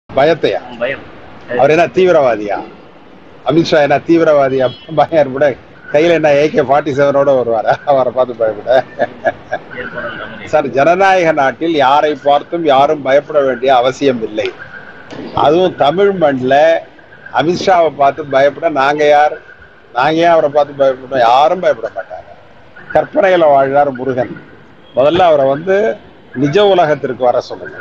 பயத்தையா பயம் அவர் என்ன தீவிரவாதியா அமித்ஷா என்ன தீவிரவாதியா பயம் கூட கையில என்ன ஏகே ஃபார்ட்டி செவனோட வருவாரா அவரை பார்த்து பயப்பட ஏற்படும் தமிழ் சார் ஜனநாயக நாட்டில் யாரை பார்த்தும் யாரும் பயப்பட வேண்டிய அவசியம் இல்லை அதுவும் தமிழ் மண்ணில் அமித்ஷாவை பார்த்து பயப்பட நாங்க யார் நாங்க ஏன் அவரை பார்த்து பயப்படணும் யாரும் பயப்பட மாட்டாங்க கற்பனையில வாழ்றார் முருகன் முதல்ல அவரை வந்து நிஜ உலகத்திற்கு வர சொல்லுங்க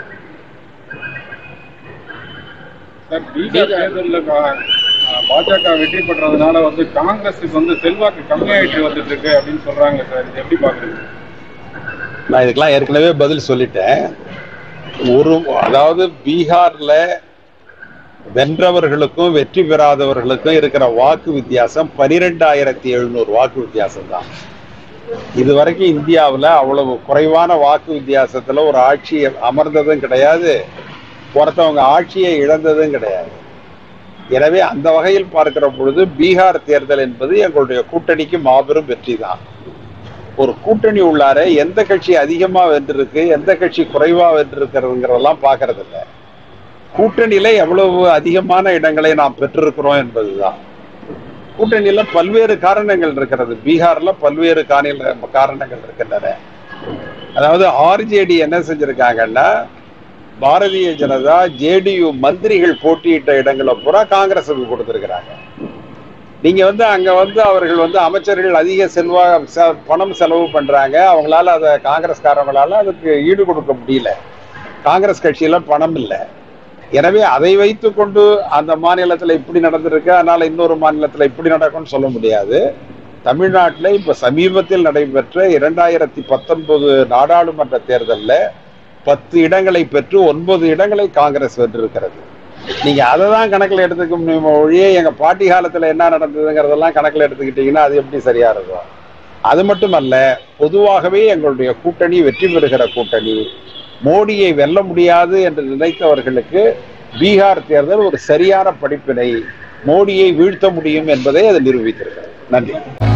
சார் பீகார் தேர்தலில் பாஜக வெற்றி பெற்றதுனால வந்து காங்கிரஸுக்கு வந்து செல்வாக்கு கம்மியாயிட்டு வந்துட்டு இருக்கு அப்படின்னு சொல்றாங்க சார் இது எப்படி பாக்குறீங்க நான் இதுக்கெல்லாம் ஏற்கனவே பதில் சொல்லிட்டேன் ஒரு அதாவது பீகார்ல வென்றவர்களுக்கும் வெற்றி பெறாதவர்களுக்கும் இருக்கிற வாக்கு வித்தியாசம் பனிரெண்டாயிரத்தி எழுநூறு வாக்கு வித்தியாசம் தான் இது வரைக்கும் இந்தியாவில் அவ்வளவு குறைவான வாக்கு வித்தியாசத்துல ஒரு ஆட்சி அமர்ந்ததும் கிடையாது ஒருத்தவங்க ஆட்சியை இழந்ததும் கிடையாது எனவே அந்த வகையில் பார்க்கிற பொழுது பீகார் தேர்தல் என்பது எங்களுடைய கூட்டணிக்கு மாபெரும் வெற்றி தான் ஒரு கூட்டணி உள்ளார எந்த கட்சி அதிகமா வென்றிருக்கு எந்த கட்சி குறைவா வென்றிருக்கிறதுங்கிறதெல்லாம் பார்க்கறது இல்ல கூட்டணியில எவ்வளவு அதிகமான இடங்களை நாம் பெற்றிருக்கிறோம் என்பதுதான் கூட்டணியில பல்வேறு காரணங்கள் இருக்கிறது பீகார்ல பல்வேறு காரண காரணங்கள் இருக்கின்றன அதாவது ஆர்ஜேடி என்ன செஞ்சிருக்காங்கன்னா பாரதிய ஜனதா ஜேடியு மந்திரிகள் போட்டியிட்ட இடங்களை பூரா காங்கிரஸுக்கு கொடுத்திருக்கிறாங்க நீங்க வந்து அங்க வந்து அவர்கள் வந்து அமைச்சர்கள் அதிக செல்வா செ- பணம் செலவு பண்றாங்க அவங்களால அதை காங்கிரஸ்காரங்களால அதுக்கு ஈடு கொடுக்க முடியல காங்கிரஸ் கட்சியில பணம் இல்லை எனவே அதை வைத்துக்கொண்டு அந்த மாநிலத்துல இப்படி நடந்திருக்கு அதனால இன்னொரு மாநிலத்துல இப்படி நடக்கும்னு சொல்ல முடியாது தமிழ்நாட்டில் இப்ப சமீபத்தில் நடைபெற்ற இரண்டாயிரத்தி பத்தொன்பது நாடாளுமன்ற தேர்தல்ல பத்து இடங்களை பெற்று ஒன்பது இடங்களை காங்கிரஸ் வென்றிருக்கிறது நீங்க அதை தான் கணக்கில் எடுத்துக்க முடியுமோ ஒழிய எங்க பாட்டி காலத்துல என்ன நடந்ததுங்கிறதெல்லாம் கணக்கில் எடுத்துக்கிட்டீங்கன்னா அது எப்படி சரியா இருக்கும் அது மட்டுமல்ல பொதுவாகவே எங்களுடைய கூட்டணி வெற்றி பெறுகிற கூட்டணி மோடியை வெல்ல முடியாது என்று நினைத்தவர்களுக்கு பீகார் தேர்தல் ஒரு சரியான படிப்பினை மோடியை வீழ்த்த முடியும் என்பதை அது நிரூபித்திருக்கிறது நன்றி